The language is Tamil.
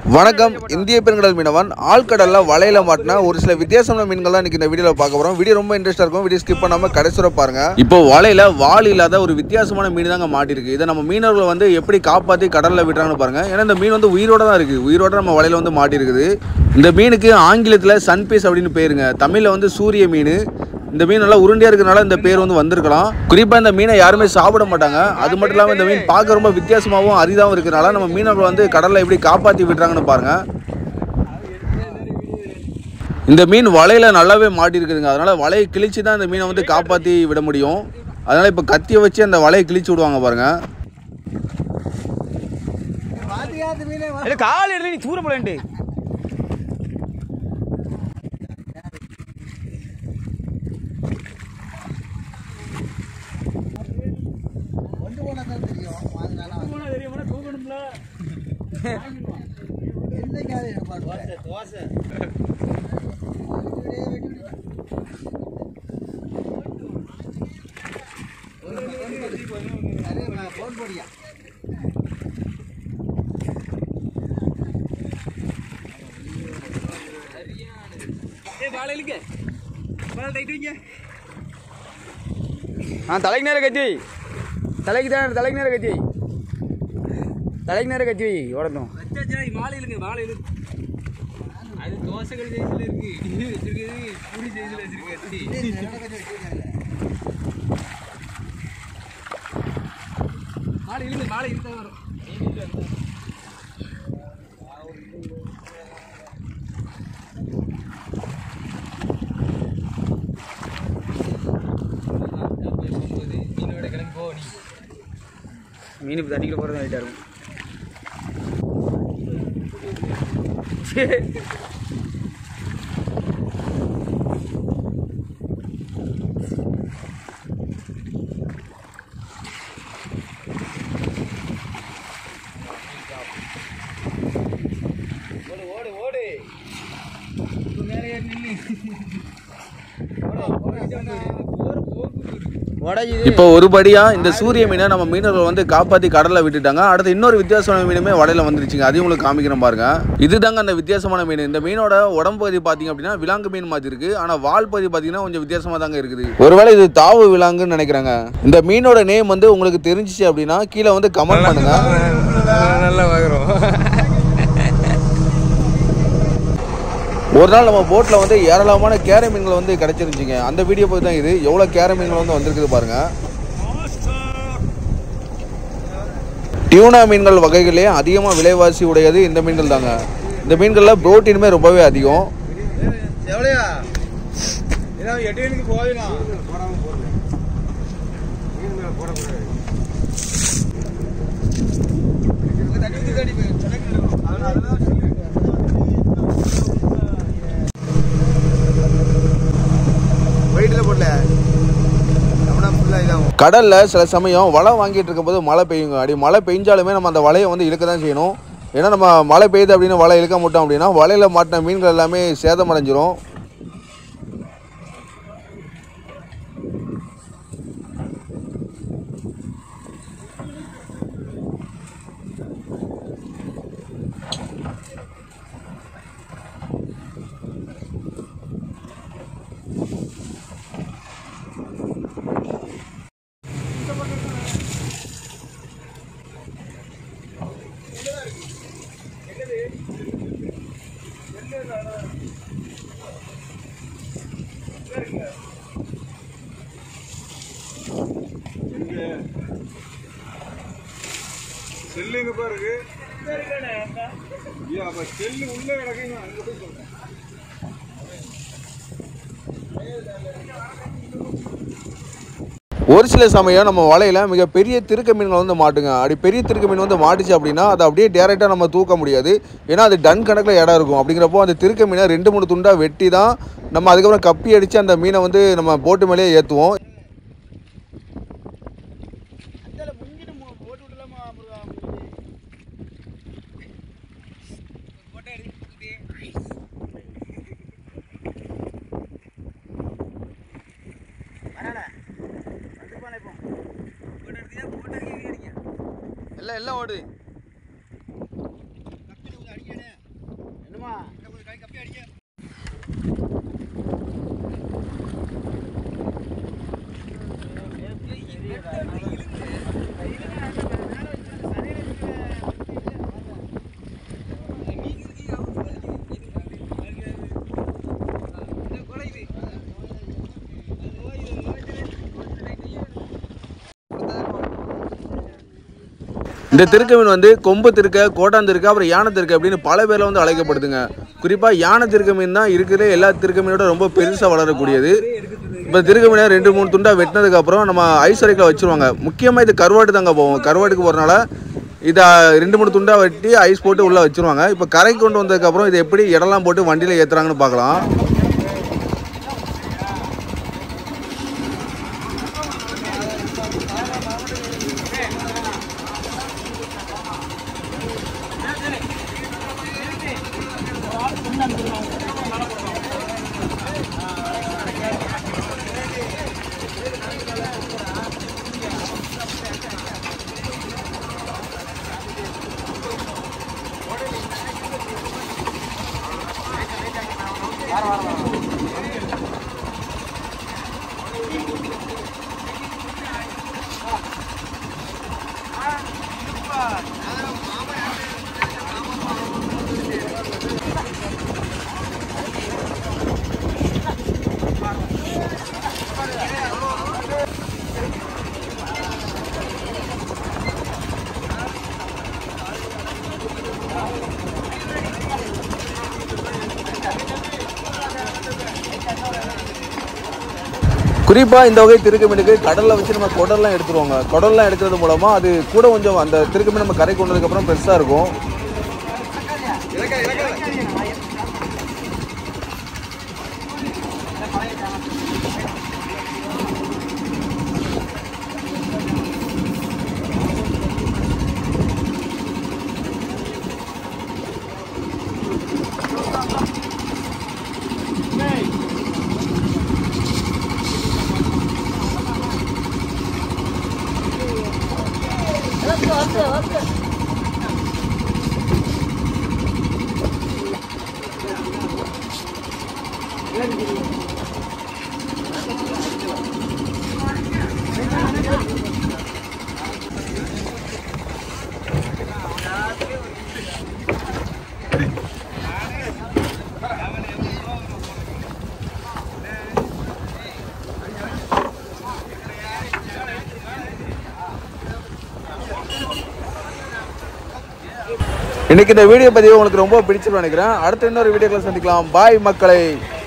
வணக்கம் இந்திய பெருங்கடல் மீனவன் ஆழ்கடல்ல வலையில மாட்டின ஒரு சில வித்தியாசமான மீன்கள் தான் இன்னைக்கு இந்த வீடியோல பார்க்க போறோம் வீடியோ ரொம்ப இன்ட்ரெஸ்டா இருக்கும் வீடியோ ஸ்கிப் பண்ணாம கடைசி வரை பாருங்க இப்போ வலையில வால் இல்லாத ஒரு வித்தியாசமான மீன் தாங்க மாட்டிருக்கு இதை நம்ம மீனவர்கள் வந்து எப்படி காப்பாத்தி கடல்ல விடுறாங்கன்னு பாருங்க ஏன்னா இந்த மீன் வந்து உயிரோட தான் இருக்கு உயிரோட நம்ம வலையில வந்து மாட்டிருக்குது இந்த மீனுக்கு ஆங்கிலத்துல சன்பீஸ் அப்படின்னு பேருங்க தமிழ்ல வந்து சூரிய மீன் இந்த மீன் நல்லா உருண்டையா இருக்கிறனால இந்த பேர் வந்து வந்திருக்கலாம் குறிப்பா இந்த மீனை யாருமே சாப்பிட மாட்டாங்க அது மட்டும் இல்லாம இந்த மீன் பார்க்க ரொம்ப வித்தியாசமாகவும் அரிதாகவும் இருக்கிறனால நம்ம மீனவர்கள் வந்து கடல்ல எப்படி காப்பாத்தி விடுறாங்கன்னு பாருங்க இந்த மீன் வலையில நல்லாவே மாட்டிருக்குதுங்க அதனால வலையை கிழிச்சு தான் இந்த மீனை வந்து காப்பாத்தி விட முடியும் அதனால இப்போ கத்தியை வச்சு அந்த வலையை கிழிச்சு விடுவாங்க பாருங்க கால் எடுத்து நீ தூர போலன்ட்டு ஆ தலைக்கு நேரம் கத்தி வை தலைக்கு தான் தலைக்கு நேரம் கத்தி வை தலைக்கு நேரம் கத்தி வை ஓடட்டும் அது தோசைகள் சைஸ்ல இருக்கு இது வச்சிருக்கிறது பூரி சைஸ்ல வச்சிருக்காரு மாலை இழுங்க மாலை இழுத்தா வரும் மீனோட கிளம்பி போ நீ மீன் இப்போ தண்ணிக்குள்ள போகிறது ரைட்டாக இருக்கும் ஓடு ஓடு ஓடு மேலே ஏறி நில்லு போர் போர் உடஞ்சிது இப்போ ஒருபடியா இந்த சூரிய மீனை நம்ம மீனவர்கள் வந்து காப்பாத்தி கடல்ல விட்டுட்டாங்க அடுத்து இன்னொரு வித்தியாசமான மீனுமே வலையில வந்துருச்சுங்க அதையும் உங்களுக்கு காமிக்கிறேன் பாருங்க இதுதாங்க அந்த வித்தியாசமான மீன் இந்த மீனோட உடம்பு பகுதி பாத்தீங்க அப்படின்னா விலாங்கு மீன் மாதிரி இருக்கு ஆனா வால் பகுதி பாத்தீங்கன்னா கொஞ்சம் வித்தியாசமா தாங்க இருக்குது ஒருவேளை இது தாவு விலாங்குன்னு நினைக்கிறாங்க இந்த மீனோட நேம் வந்து உங்களுக்கு தெரிஞ்சிச்சு அப்படின்னா கீழே வந்து கமெண்ட் பண்ணுங்க நல்லா பார்க்குறோம் ஒரு நாள் நம்ம போட்டில் வந்து ஏராளமான கேரை மீன்கள் வந்து கிடைச்சிருந்துச்சிங்க அந்த வீடியோ போய் தான் இது எவ்வளோ கேரை மீன்கள் வந்து வந்திருக்குது பாருங்க டியூனா மீன்கள் வகைகளே அதிகமாக விலைவாசி உடையது இந்த மீன்கள் தாங்க இந்த மீன்களில் புரோட்டீனுமே ரொம்பவே அதிகம் எவ்வளோயா ஏதாவது எட்டு மணிக்கு போவேனா வெயிட்டில் போடல நம்மனா ஃபுல்லாக இதாகும் கடல்ல சில சமயம் வலை வாங்கிட்டு இருக்கும்போது மழை பெய்யுங்க அப்படி மழை பெஞ்சாலுமே நம்ம அந்த வலையை வந்து இழுக்க தான் செய்யணும் ஏன்னா நம்ம மழை பெய்யுது அப்படின்னு வலை இழுக்க மாட்டோம் அப்படின்னா வலையில மாட்டின மீன்கள் எல்லாமே சேதமடைஞ்சிரும் செல்லு எங்க பாருக்கு ஐயா அப்ப செல்லு உள்ள கிடக்குங்க அங்க போய் சொல்றேன் ஒரு சில சமயம் நம்ம வலையில மிக பெரிய திருக்க மீன்கள் வந்து மாட்டுங்க அப்படி பெரிய திருக்க மீன் வந்து மாட்டுச்சு அப்படின்னா அதை அப்படியே டேரெக்டாக நம்ம தூக்க முடியாது ஏன்னா அது டன் கணக்கில் இடம் இருக்கும் அப்படிங்கிறப்போ அந்த திருக்க மீனை ரெண்டு மூணு துண்டாக வெட்டி தான் நம்ம அதுக்கப்புறம் கப்பி அடித்து அந்த மீனை வந்து நம்ம போட்டு மேலேயே ஏற்றுவோம் எல்லாம் எல்லாம் ஓடுது இந்த திருக்க மீன் வந்து கொம்பு திருக்க கோட்டான் திருக்க அப்புறம் யானை திருக்க அப்படின்னு பல பேர்ல வந்து அழைக்கப்படுதுங்க குறிப்பா யானை திருக்க மீன் தான் இருக்கிற எல்லா திருக்க மீனோட ரொம்ப பெருசா வளரக்கூடியது இப்போ திருக்க மீனை ரெண்டு மூணு துண்டா வெட்டினதுக்கு அப்புறம் நம்ம ஐஸ் வரைக்கும் வச்சிருவாங்க முக்கியமா இது கருவாட்டு தாங்க போவோம் கருவாட்டுக்கு போறனால இதை ரெண்டு மூணு துண்டா வெட்டி ஐஸ் போட்டு உள்ள வச்சிருவாங்க இப்போ கரைக்கு கொண்டு வந்ததுக்கு அப்புறம் இதை எப்படி இடம்லாம் போட்டு வண்டியில ஏத்துறாங்கன்னு பார்க்கலாம் குறிப்பா இந்த வகை திருக்க மீனுக்கு கடல்ல வச்சு நம்ம குடல்லாம் எடுத்துருவாங்க குடல்லாம் எடுக்கிறது மூலமா அது கூட கொஞ்சம் அந்த திருக்க மீன் நம்ம கரை கொண்டு வந்ததுக்கு அப்புறம் பெருசா இருக்கும் இன்னைக்கு இந்த வீடியோ பதிவு உங்களுக்கு ரொம்ப பிடிச்சிருன்னு நினைக்கிறேன் அடுத்த இன்னொரு வீடியோக்களை சந்திக்கலாம் பாய் மக்களை